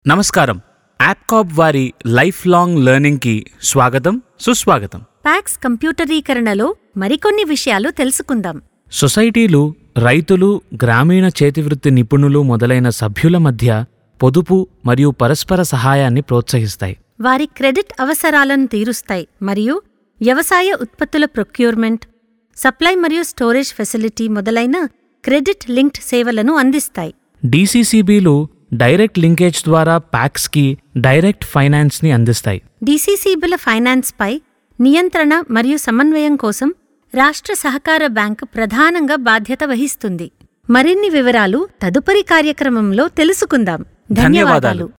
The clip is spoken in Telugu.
నమస్కారం యాప్కాప్ వారి లైఫ్ లాంగ్ లెర్నింగ్కి స్వాగతం సుస్వాగతం ప్యాక్స్ కంప్యూటరీకరణలో మరికొన్ని విషయాలు తెలుసుకుందాం సొసైటీలు రైతులు గ్రామీణ చేతివృత్తి నిపుణులు మొదలైన సభ్యుల మధ్య పొదుపు మరియు పరస్పర సహాయాన్ని ప్రోత్సహిస్తాయి వారి క్రెడిట్ అవసరాలను తీరుస్తాయి మరియు వ్యవసాయ ఉత్పత్తుల ప్రొక్యూర్మెంట్ సప్లై మరియు స్టోరేజ్ ఫెసిలిటీ మొదలైన క్రెడిట్ లింక్డ్ సేవలను అందిస్తాయి డీసీసీబీలు డైరెక్ట్ లింకేజ్ ద్వారా ప్యాక్స్కి డైరెక్ట్ ఫైనాన్స్ని అందిస్తాయి డీసీసీబీల ఫైనాన్స్పై నియంత్రణ మరియు సమన్వయం కోసం రాష్ట్ర సహకార బ్యాంకు ప్రధానంగా బాధ్యత వహిస్తుంది మరిన్ని వివరాలు తదుపరి కార్యక్రమంలో తెలుసుకుందాం ధన్యవాదాలు. ధన్యవాదాలు